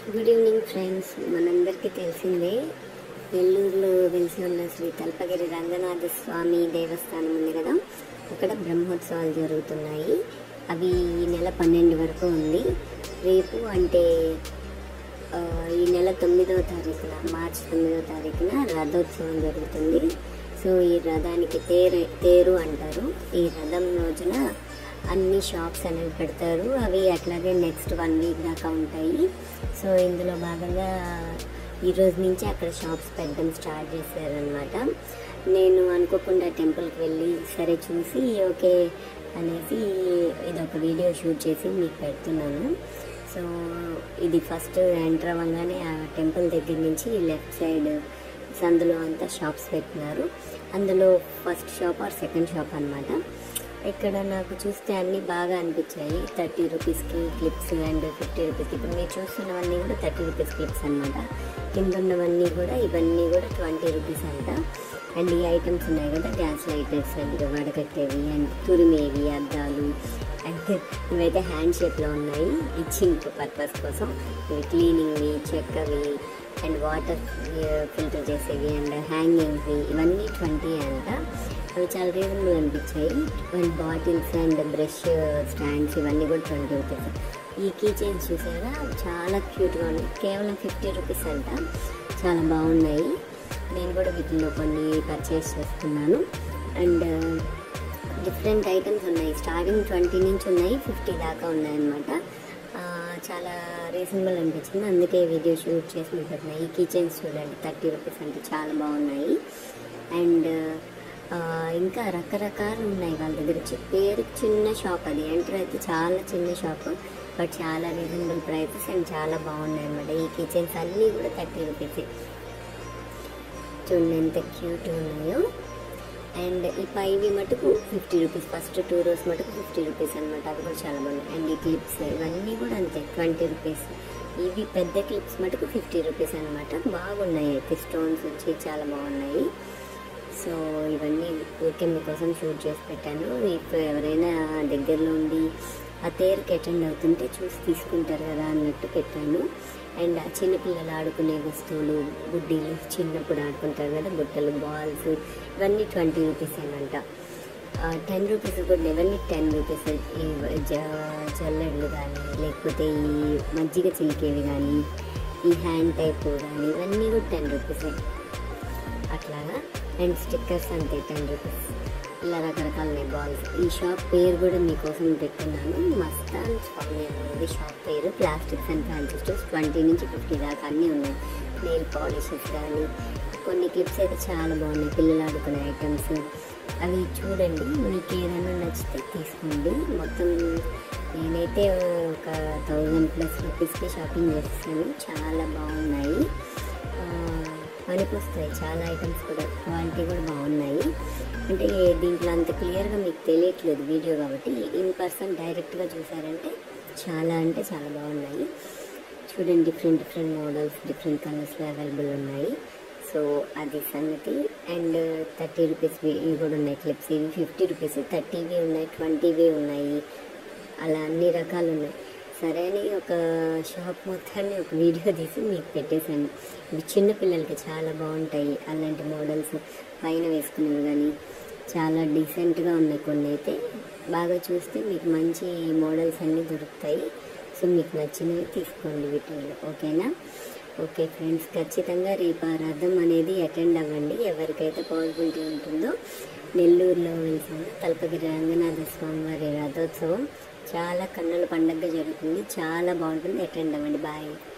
good evening friends మనందరికీ తెలిసిందే నెల్లూరులో వెలిసి ఉన్న శ్రీ తల్పగిరి రంగనాథ స్వామి దేవస్థానం ఉంది కదా అక్కడ బ్రహ్మోత్సవాలు జరుగుతున్నాయి అవి ఈ నెల పన్నెండు వరకు ఉంది రేపు అంటే ఆ, ఈ నెల తొమ్మిదవ తారీఖున మార్చి తొమ్మిదవ తారీఖున రథోత్సవం జరుగుతుంది సో ఈ రథానికి తేరు తేరు అంటారు ఈ రథం రోజున అన్ని షాప్స్ అనేవి పెడతారు అవి అట్లాగే నెక్స్ట్ వన్ వీక్ దాకా ఉంటాయి సో ఇందులో భాగంగా ఈ రోజు నుంచి అక్కడ షాప్స్ పెట్టడం స్టార్ట్ చేశారనమాట నేను అనుకోకుండా టెంపుల్కి వెళ్ళి సరే చూసి ఓకే అనేసి ఇది ఒక వీడియో షూట్ చేసి మీకు పెడుతున్నాను సో ఇది ఫస్ట్ ఎంటర్ అవ్వగానే ఆ టెంపుల్ దగ్గర నుంచి లెఫ్ట్ సైడ్ సందులో అంతా షాప్స్ పెట్టినారు అందులో first shop or second shop అన్నమాట ఇక్కడ నాకు చూస్తే అన్నీ బాగా అనిపించాయి థర్టీ రూపీస్కి క్లిప్స్ అండ్ ఫిఫ్టీ రూపీస్కి ఇప్పుడు మీరు చూస్తున్నవన్నీ కూడా థర్టీ రూపీస్ క్లిప్స్ అనమాట కింద ఉన్నవన్నీ కూడా ఇవన్నీ కూడా ట్వంటీ రూపీస్ అంట అండ్ ఈ ఐటమ్స్ ఉన్నాయి కదా గ్యాస్ లైటర్స్ అండ్ వడకట్టేవి అండ్ తురిమేవి అద్దాలు అండ్ ఇవైతే హ్యాండ్ షేప్లో ఉన్నాయి ఇచ్చింగ్ పర్పస్ కోసం ఇవి క్లీనింగ్వి చెక్కవి అండ్ వాటర్ ఫిల్టర్ చేసేవి అండ్ హ్యాంగింగ్వి ఇవన్నీ ట్వంటీ అంట అవి చాలా రీజనబుల్ అనిపించాయి and bottles and brush stands ఇవన్నీ కూడా ట్వంటీ రూపీస్ ఈ కీ చైన్స్ చూసారా చాలా క్యూట్గా ఉన్నాయి కేవలం ఫిఫ్టీ రూపీస్ అంట చాలా బాగున్నాయి నేను కూడా వీటిలో కొన్ని పర్చేస్ చేసుకున్నాను అండ్ డిఫరెంట్ ఐటమ్స్ ఉన్నాయి స్టార్టింగ్ ట్వంటీ నుంచి ఉన్నాయి ఫిఫ్టీ దాకా ఉన్నాయన్నమాట ఆ, చాలా రీజనబుల్ అనిపించింది అందుకే వీడియో షూట్ చేసి మీకు పెట్టినా ఈ కిచెన్స్ చూడండి థర్టీ రూపీస్ అంటే చాలా బాగున్నాయి అండ్ ఆ, ఇంకా రకరకాలు ఉన్నాయి వాళ్ళ దగ్గర చి- పేరు చిన్న షాప్ అది ఎంటర్ అయితే చాలా చిన్న షాప్ బట్ చాలా రీజనబుల్ ప్రైసెస్ అండ్ చాలా బాగున్నాయి అన్నమాట ఈ కిచెన్స్ అన్నీ కూడా థర్టీ రూపీసే చూడండి ఎంత క్యూట్ ఉన్నాయో అండ్ ఈ పైవి మటుకు fifty rupees first two rows మటుకు ఫిఫ్టీ రూపీస్ అనమాట అవి కూడా చాలా బాగున్నాయి అండ్ ఈ క్లిప్స్ ఇవన్నీ కూడా అంతే ట్వంటీ రూపీస్ ఇవి పెద్ద క్లిప్స్ మటుకు ఫిఫ్టీ రూపీస్ అనమాట బాగున్నాయి అయితే స్టోన్స్ వచ్చి చాలా బాగున్నాయి సో ఇవన్నీ ఊరికే మీకోసం షూట్ చేసి పెట్టాను ఇప్పుడు ఎవరైనా దగ్గరలో ఉండి ఆ తేరుకి అటెండ్ అవుతుంటే చూసి తీసుకుంటారు కదా అన్నట్టు పెట్టాను అండ్ ఆ చిన్నపిల్లలు ఆడుకునే వస్తువులు గుడ్డీలు చిన్నప్పుడు ఆడుకుంటారు కదా బుట్టలు బాల్స్ ఇవన్నీ ట్వంటీ రూపీస్ ఏనంట టెన్ రూపీస్ కూడా ఇవన్నీ టెన్ రూపీస్ ఈ జ జల్లెడ్లు కానీ లేకపోతే ఈ మజ్జిగ చిలికేవి కానీ ఈ హ్యాండ్ టైప్ కానీ ఇవన్నీ కూడా టెన్ రూపీసే అట్లాగా అండ్ స్టిక్కర్స్ అంతే టెన్ రూపీస్ ఇలా రకరకాల బాల్స్ ఈ షాప్ పేరు కూడా మీకోసం పెట్టున్నాను మస్తాన్ స్వామి అనేది షాప్ పేరు plastics and fancy stores twenty నుంచి ఫిఫ్టీ దాకా అన్నీ ఉన్నాయి నెయిల్ పాలిషెస్ కానీ కొన్ని క్లిప్స్ అయితే చాలా బాగున్నాయి పిల్లలు ఆడుకునే ఐటమ్స్ అవి చూడండి మీకు ఏదైనా నచ్చితే తీసుకోండి మొత్తం నేనైతే ఒక థౌజండ్ ప్లస్ రూపీస్కి షాపింగ్ చేస్తాను చాలా బాగున్నాయి ఆ, పనికొస్తాయి చాలా ఐటమ్స్ కూడా క్వాలిటీ కూడా బాగున్నాయి అంటే దీంట్లో అంత క్లియర్గా మీకు తెలియట్లేదు వీడియో కాబట్టి ఇన్ పర్సన్ డైరెక్ట్గా చూసారంటే చాలా అంటే చాలా బాగున్నాయి చూడండి డిఫరెంట్ డిఫరెంట్ మోడల్స్ డిఫరెంట్ కలర్స్లో అవైలబుల్ ఉన్నాయి సో అది సంగతి అండ్ థర్టీ రూపీస్ ఇవి కూడా ఉన్నాయి క్లిప్స్ ఇవి ఫిఫ్టీ రూపీస్ థర్టీవి ఉన్నాయి ట్వంటీవి ఉన్నాయి అలా అన్ని రకాలు ఉన్నాయి సరే అని ఒక షాప్ మొత్తాన్ని ఒక వీడియో తీసి మీకు పెట్టేశాను ఇవి చిన్న పిల్లలకి చాలా బాగుంటాయి అలాంటి మోడల్స్ పైన వేసుకునేవి కానీ చాలా డీసెంట్గా ఉన్నాయి కొన్ని అయితే బాగా చూస్తే మీకు మంచి మోడల్స్ అన్నీ దొరుకుతాయి సో మీకు నచ్చినవి తీసుకోండి వీటిల్లో ఓకేనా ఓకే ఫ్రెండ్స్ ఖచ్చితంగా రేపు ఆ రథం అనేది అటెండ్ అవ్వండి ఎవరికైతే పాసిబిలిటీ ఉంటుందో నెల్లూరులో వెలిసిన తలపగిరి రంగనాథ స్వామి వారి రథోత్సవం చాలా కన్నుల పండగగా జరుగుతుంది చాలా బాగుంటుంది అటెండ్ అవ్వండి బాయ్